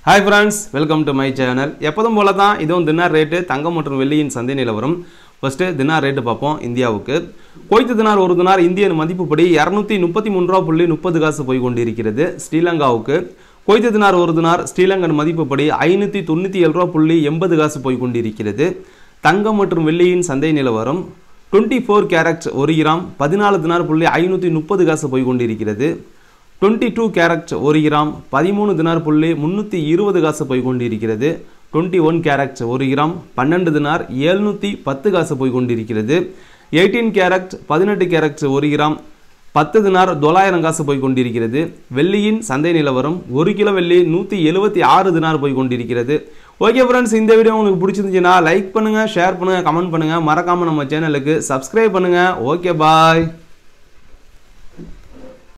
hi friends welcome to my channel எப்போதும் போல தான் இதுவும் தினார் ரேட்டு தங்கம் மற்றும் வெள்ளியின் சந்தை நிலவரம் ஃபர்ஸ்ட்டு தினார் ரேட்டு பார்ப்போம் இந்தியாவுக்கு குவைத்து தினார் ஒரு தினார் இந்தியன் மதிப்புப்படி இரநூத்தி முப்பத்தி மூணு ரூபா புள்ளி முப்பது காசு போய் கொண்டிருக்கிறது ஸ்ரீலங்காவுக்கு குவைத்து தினார் ஒரு தினார் ஸ்ரீலங்கன் மதிப்புப்படி ஐநூற்றி தொண்ணூற்றி ஏழு ரூபா புள்ளி எண்பது காசு போய் கொண்டிருக்கிறது தங்கம் மற்றும் வெள்ளியின் சந்தை நிலவரம் டுவெண்ட்டி ஃபோர் கேரட் ஒரு கிராம் பதினாலு தினார் புள்ளி ஐநூற்றி முப்பது காசு போய் கொண்டிருக்கிறது டுவெண்ட்டி டூ கேரட் ஒரு கிராம் பதிமூணு தினார் புள்ளி முந்நூற்றி இருபது காசு போய் கொண்டிருக்கிறது டுவெண்ட்டி ஒன் கேரட் ஒரு கிராம் பன்னெண்டு தினார் ஏழ்நூற்றி பத்து காசு போய் கொண்டிருக்கிறது எயிட்டீன் கேரட் பதினெட்டு கேரட் ஒரு கிராம் பத்து தினார் தொள்ளாயிரம் காசு போய் கொண்டிருக்கிறது வெள்ளியின் சந்தை நிலவரம் ஒரு கிலோ வெள்ளி நூற்றி எழுபத்தி ஆறு தினார் போய் கொண்டிருக்கிறது ஓகே ஃப்ரெண்ட்ஸ் இந்த வீடியோ உங்களுக்கு பிடிச்சிருந்துச்சுன்னா லைக் பண்ணுங்கள் ஷேர் பண்ணுங்கள் கமெண்ட் பண்ணுங்கள் மறக்காமல் நம்ம சேனலுக்கு சப்ஸ்கிரைப் பண்ணுங்கள் ஓகே பாய்